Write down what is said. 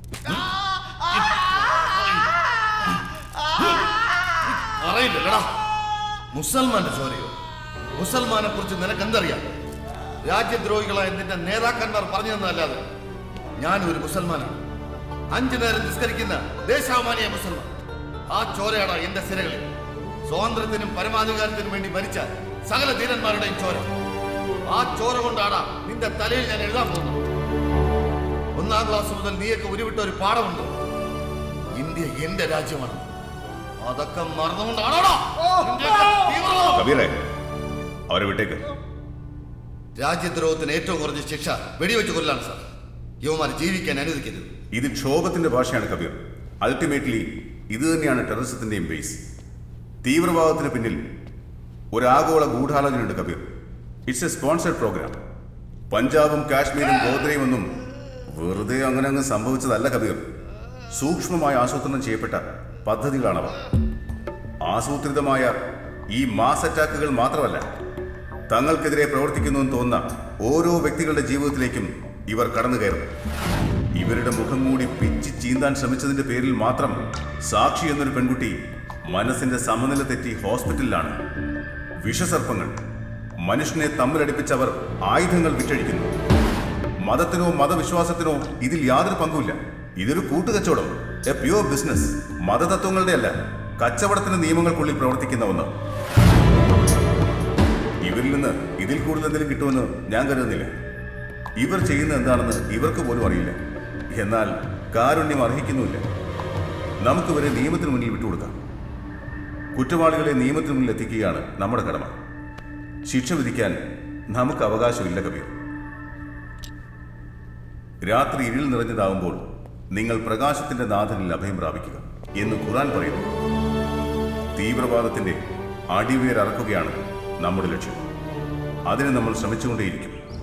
അറിയില്ലല്ലടാ മുസൽമാന്റെ ചോരയോ മുസൽമാനെ കുറിച്ച് നിനക്ക് എന്തറിയാം രാജ്യദ്രോഹികളായ നിന്റെ നേതാക്കന്മാർ പറഞ്ഞു തന്നല്ലാതെ ഞാൻ ഒരു മുസൽമാനാണ് അഞ്ചു നേരം നിസ്കരിക്കുന്ന ദേശാമാനിയ മുസൽമാൻ ആ ചോരയാണ് എന്റെ സിരകളിൽ സ്വാതന്ത്ര്യത്തിനും പരമാധികാരത്തിനും വേണ്ടി മരിച്ച സകല ധീരന്മാരുടെയും ചോര ആ ചോര കൊണ്ടാണ് നിന്റെ തലയിൽ ഞാൻ എഴുതാൻ പോകുന്നത് ഒന്നാം ക്ലാസ് മുതൽ നീയൊക്കെ ഉരുവിട്ട ഒരു പാഠമുണ്ട് ഇന്ത്യ എന്റെ രാജ്യമാണ് അതൊക്കെ മറന്നുകൊണ്ടാണോടാ നിന്റെയൊക്കെ തീവ്രവാദം? കബീറെ അവരെ വിട്ടേക്ക് രാജ്യദ്രോഹത്തിന് ഏറ്റവും കുറഞ്ഞ ശിക്ഷ വെടിവെച്ച് കൊല്ലാണ് സാർ യുവമാർ ജീവിക്കാൻ അനുവദിക്കരുത് ഇത് ക്ഷോഭത്തിന്റെ ഭാഷയാണ് കബീർ അൾട്ടിമേറ്റ്ലി ഇത് തന്നെയാണ് ടെററിസത്തിന്റെയും ബേസ് തീവ്രവാദത്തിന് പിന്നിൽ ഒരു ആഗോള ഗൂഢാലോചനയുണ്ട് Kabir it's a sponsored programme പഞ്ചാബും കാശ്മീരും ഗോദ്രയും ഒന്നും വെറുതെ അങ്ങനെ അങ്ങ് സംഭവിച്ചതല്ല കബീർ സൂക്ഷ്മമായി ആസൂത്രണം ചെയ്യപ്പെട്ട പദ്ധതികളാണവ ആസൂത്രിതമായ ഈ മാസ് അറ്റാക്കുകൾ മാത്രമല്ല തങ്ങൾക്കെതിരെ പ്രവർത്തിക്കുന്നുവെന്ന് തോന്നുന്ന ഓരോ വ്യക്തികളുടെ ജീവിതത്തിലേക്കും ഇവർ കടന്നു കയറും ഇവരുടെ മുഖം മൂടി പിച്ചി ചീന്താൻ ശ്രമിച്ചതിന്റെ പേരിൽ മാത്രം സാക്ഷി എന്നൊരു പെൺകുട്ടി മനസ്സിന്റെ സമനില തെറ്റി ഹോസ്പിറ്റലിലാണ് വിഷസർപ്പങ്ങൾ മനുഷ്യനെ തമ്മിലടിപ്പിച്ചവർ ആയുധങ്ങൾ വിറ്റഴിക്കുന്നു മതത്തിനോ മതവിശ്വാസത്തിനോ ഇതിൽ യാതൊരു പങ്കുമില്ല ഇതൊരു കൂട്ടുകച്ചവടം എ പ്യുവർ ബിസിനസ് മതതത്വങ്ങളുടെ അല്ല കച്ചവടത്തിന്റെ നിയമങ്ങൾക്കുള്ളിൽ പ്രവർത്തിക്കുന്ന ഒന്ന് ഇവരിൽ നിന്ന് ഇതിൽ കൂടുതൽ എന്തെങ്കിലും കിട്ടുമെന്ന് ഞാൻ കരുതുന്നില്ല ഇവർ ചെയ്യുന്നത് എന്താണെന്ന് ഇവർക്ക് പോലും അറിയില്ല എന്നാൽ കാരുണ്യം അർഹിക്കുന്നുമില്ല നമുക്ക് ഇവരെ നിയമത്തിന് മുന്നിൽ വിട്ടുകൊടുക്കാം കുറ്റവാളികളെ നിയമത്തിന് മുന്നിൽ എത്തിക്കുകയാണ് നമ്മുടെ കടമ ശിക്ഷ വിധിക്കാൻ നമുക്ക് അവകാശമില്ല കബീർ രാത്രി ഇരുൾ നിറഞ്ഞതാവുമ്പോൾ നിങ്ങൾ പ്രകാശത്തിന്റെ നാഥനിൽ അഭയം പ്രാപിക്കുക എന്ന് ഖുറാൻ പറയുന്നു തീവ്രവാദത്തിന്റെ അടിവേരറക്കുകയാണ് നമ്മുടെ ലക്ഷ്യം അതിന് നമ്മൾ ശ്രമിച്ചുകൊണ്ടേയിരിക്കും